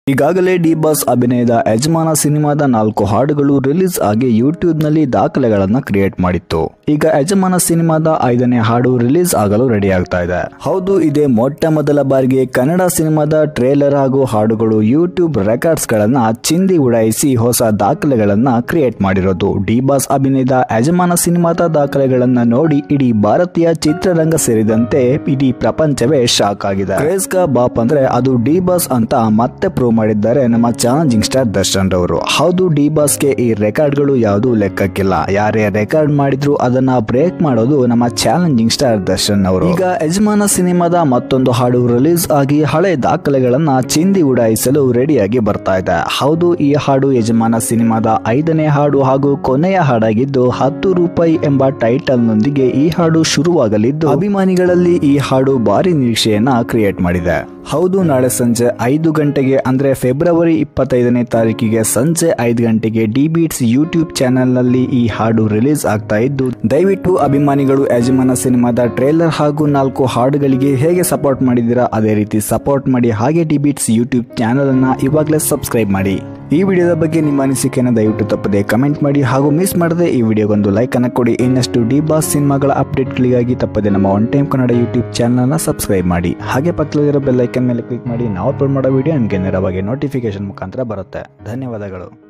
ಈಗಾಗಲೇ D boss ಅಭಿನಯದ ಯಜಮಾನ ಸಿನಿಮಾದ ನಾಲ್ಕು ಹಾಡುಗಳು ರಿಲೀಸ್ ಆಗಿ ಯೂಟ್ಯೂಬ್ ನಲ್ಲಿ ದಾಖಲೆಗಳನ್ನ ಕ್ರಿಯೇಟ್ ಮಾಡಿತ್ತು ಈಗ ಯಜಮಾನ ಸಿನಿಮಾದ ಐದನೇ ಹಾಡು ರಿಲೀಸ್ ಆಗಲು ರೆಡಿ ಆಗ್ತಾ ಇದೆ ಹೌದು ಇದೇ ಮೊಟ್ಟ ಮೊದಲ ಬಾರಿಗೆ ಕನ್ನಡ ಸಿನಿಮಾದ ಟ್ರೇಲರ್ ಹಾಗೂ ಹಾಡುಗಳು ಯೂಟ್ಯೂಬ್ ರೆಕಾರ್ಡ್ಸ್ ಗಳನ್ನ ಚಿಂದಿ ಉಡಾಯಿಸಿ ಹೊಸ ದಾಖಲೆಗಳನ್ನ ಕ್ರಿಯೇಟ್ ಮಾಡಿರೋದು ಡಿ ಬಾಸ್ ಅಭಿನಯದ ಯಜಮಾನ ಸಿನಿಮಾದ ದಾಖಲೆಗಳನ್ನ ನೋಡಿ ಇಡೀ ಭಾರತೀಯ ಚಿತ್ರರಂಗ ಸೇರಿದಂತೆ ಇಡೀ ಪ್ರಪಂಚವೇ ಶಾಕ್ ಆಗಿದೆ ಕ್ರೇಜ್ ಕಾ ಬಾಪ್ ಅಂದ್ರೆ ಅದು ಡಿ ಬಾಸ್ ಅಂತ ಮತ್ತೆ ಪ್ರೂವ್ ಮಾಡಿದ್ದಾರೆ ನಮ್ಮ ಚಾಲೆಂಜಿಂಗ್ ಸ್ಟಾರ್ ದರ್ಶನ್ ರವರು ಹೌದು ಡಿ ಬಾಸ್ಗೆ ಈ ರೆಕಾರ್ಡ್ಗಳು ಯಾವುದು ಲೆಕ್ಕಕ್ಕಿಲ್ಲ ಯಾರೇ ರೆಕಾರ್ಡ್ ಮಾಡಿದ್ರು ಅದನ್ನ ಬ್ರೇಕ್ ಮಾಡೋದು ನಮ್ಮ ಚಾಲೆಂಜಿಂಗ್ ಸ್ಟಾರ್ ದರ್ಶನ್ ಅವರು ಈಗ ಯಜಮಾನ ಸಿನಿಮಾದ ಮತ್ತೊಂದು ಹಾಡು ರಿಲೀಸ್ ಆಗಿ ಹಳೆ ದಾಖಲೆಗಳನ್ನ ಚಿಂದಿ ಉಡಾಯಿಸಲು ರೆಡಿಯಾಗಿ ಬರ್ತಾ ಇದೆ ಹೌದು ಈ ಹಾಡು ಯಜಮಾನ ಸಿನಿಮಾದ ಐದನೇ ಹಾಡು ಹಾಗೂ ಕೊನೆಯ ಹಾಡಾಗಿದ್ದು ಹತ್ತು ರೂಪಾಯಿ ಎಂಬ ಟೈಟಲ್ ನೊಂದಿಗೆ ಈ ಹಾಡು ಶುರುವಾಗಲಿದ್ದು ಅಭಿಮಾನಿಗಳಲ್ಲಿ ಈ ಹಾಡು ಭಾರಿ ನಿರೀಕ್ಷೆಯನ್ನ ಕ್ರಿಯೇಟ್ ಮಾಡಿದೆ ಹೌದು ನಾಳೆ ಸಂಜೆ ಐದು ಗಂಟೆಗೆ ಅಂದ್ರೆ ಫೆಬ್ರವರಿ ಇಪ್ಪತ್ತೈದನೇ ತಾರೀಕಿಗೆ ಸಂಜೆ ಐದು ಗಂಟೆಗೆ ಡಿ ಬೀಟ್ಸ್ ಯೂಟ್ಯೂಬ್ ಚಾನೆಲ್ ನಲ್ಲಿ ಈ ಹಾಡು ರಿಲೀಸ್ ಆಗ್ತಾ ಇದ್ದು ದಯವಿಟ್ಟು ಅಭಿಮಾನಿಗಳು ಯಜಮಾನ ಸಿನಿಮಾದ ಟ್ರೇಲರ್ ಹಾಗೂ ನಾಲ್ಕು ಹಾಡುಗಳಿಗೆ ಹೇಗೆ ಸಪೋರ್ಟ್ ಮಾಡಿದ್ದೀರಾ ಅದೇ ರೀತಿ ಸಪೋರ್ಟ್ ಮಾಡಿ ಹಾಗೆ ಡಿ ಬೀಟ್ಸ್ ಯೂಟ್ಯೂಬ್ ಚಾನೆಲ್ ಅನ್ನ ಇವಾಗಲೇ ಸಬ್ಸ್ಕ್ರೈಬ್ ಮಾಡಿ ಈ ವಿಡಿಯೋದ ಬಗ್ಗೆ ನಿಮ್ಮ ಅನಿಸಿಕೆಯನ್ನು ದಯವಿಟ್ಟು ತಪ್ಪದೆ ಕಮೆಂಟ್ ಮಾಡಿ ಹಾಗೂ ಮಿಸ್ ಮಾಡದೆ ಈ ವಿಡಿಯೋಗೊಂದು ಲೈಕ್ ಅನ್ನು ಕೊಡಿ ಇನ್ನಷ್ಟು ಡಿ ಬಾಸ್ ಸಿನಿಮಾಗಳ ಅಪ್ಡೇಟ್ಗಳಿಗಾಗಿ ತಪ್ಪದೆ ನಮ್ಮ ಒನ್ ಟೈಮ್ ಕನ್ನಡ ಯೂಟ್ಯೂಬ್ ಚಾನಲ್ನ ಸಬ್ಸ್ಕ್ರೈಬ್ ಮಾಡಿ ಹಾಗೆ ಪಕ್ಕದಲ್ಲಿರೋ ಬೆಲ್ ಐಕನ್ ಮೇಲೆ ಕ್ಲಿಕ್ ಮಾಡಿ ನಾವು ಅಪ್ಲೋಡ್ ಮಾಡೋ ವಿಡಿಯೋ ನಿಮಗೆ ನೇರವಾಗಿ ನೋಟಿಫಿಕೇಶನ್ ಮುಖಾಂತರ ಬರುತ್ತೆ ಧನ್ಯವಾದಗಳು